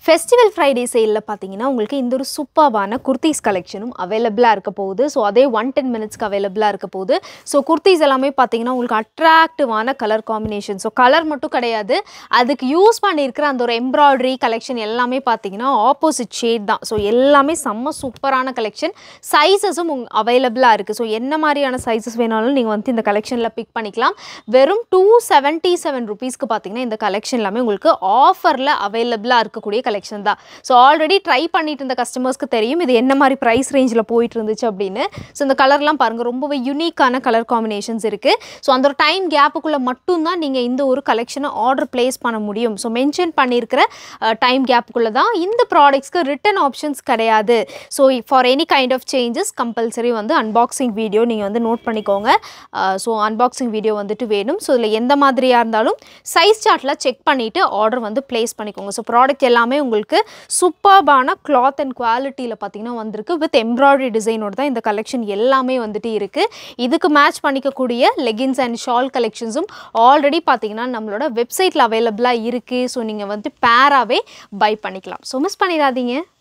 festival Friday சேலில் பார்த்தீங்கன்னா உங்களுக்கு இந்த ஒரு சூப்பர்பான குர்த்திஸ் கலெக்ஷனும் அவைலபிளாக இருக்க போகுது ஸோ அதே ஒன் டென் மினிட்ஸ்க்கு அவைலபிளாக இருக்க போகுது ஸோ குர்த்திஸ் எல்லாமே பார்த்தீங்கன்னா உங்களுக்கு அட்ராக்டிவான கலர் காம்பினேஷன் ஸோ கலர் மட்டும் கிடையாது அதுக்கு யூஸ் பண்ணியிருக்கிற அந்த ஒரு எம்ப்ராய்டரி கலெக்ஷன் எல்லாமே பார்த்தீங்கன்னா ஆப்போசிட் ஷேட் தான் ஸோ எல்லாமே செம்ம சூப்பரான கலெக்ஷன் சைஸஸும் உங் அவைலபிளாக இருக்குது ஸோ என்ன மாதிரியான சைஸஸ் வேணாலும் நீங்கள் வந்து இந்த கலெக்ஷனில் பிக் பண்ணிக்கலாம் வெறும் டூ செவன்ட்டி செவன் ருபீஸ்க்கு பார்த்தீங்கன்னா இந்த கலெக்ஷன் எல்லாமே உங்களுக்கு ஆஃபரில் அவைலபிளாக இருக்கக்கூடிய கலெக்ஷன் தான் ஸோ ஆல்ரெடி ட்ரை பண்ணிட்டு இருந்த கஸ்டமர்ஸ்க்கு தெரியும் இது என்ன மாதிரி ப்ரைஸ் ரேஞ்சில் போயிட்டு இருந்துச்சு அப்படின்னு ஸோ இந்த கலர்லாம் பாருங்கள் ரொம்பவே யூனிக்கான கலர் காம்பினேஷன்ஸ் இருக்குது ஸோ அந்த ஒரு டைம் கேப்புக்குள்ளே மட்டும்தான் நீங்கள் இந்த ஒரு கலெக்ஷனை ஆர்டர் ப்ளேஸ் பண்ண முடியும் ஸோ மென்ஷன் பண்ணியிருக்கிற டைம் கேப்புக்குள்ளே தான் இந்த ப்ராடக்ட்ஸ்க்கு ரிட்டன் ஆப்ஷன்ஸ் கிடையாது so for any kind of changes compulsory வந்து அன்பாக்சிங் வீடியோ நீங்கள் வந்து நோட் பண்ணிக்கோங்க ஸோ அன்பாக்சிங் வீடியோ வந்துட்டு வேணும் ஸோ இதில் எந்த மாதிரியாக இருந்தாலும் சைஸ் சார்ட்டில் செக் பண்ணிவிட்டு ஆர்டர் வந்து ப்ளேஸ் பண்ணிக்கோங்க ஸோ ப்ராடக்ட் எல்லாமே உங்களுக்கு சூப்பர்பான கிளாத் அண்ட் குவாலிட்டியில் பார்த்தீங்கன்னா வந்திருக்கு வித் எம்ப்ராய்டரி டிசைனோட தான் இந்த கலெக்ஷன் எல்லாமே வந்துட்டு இருக்குது இதுக்கு மேட்ச் பண்ணிக்கக்கூடிய லெகின்ஸ் அண்ட் ஷால் கலெக்ஷன்ஸும் ஆல்ரெடி பார்த்தீங்கன்னா நம்மளோட வெப்சைட்டில் அவைலபிளாக இருக்குது ஸோ நீங்கள் வந்து பேராகவே பை பண்ணிக்கலாம் ஸோ மிஸ் பண்ணிடாதீங்க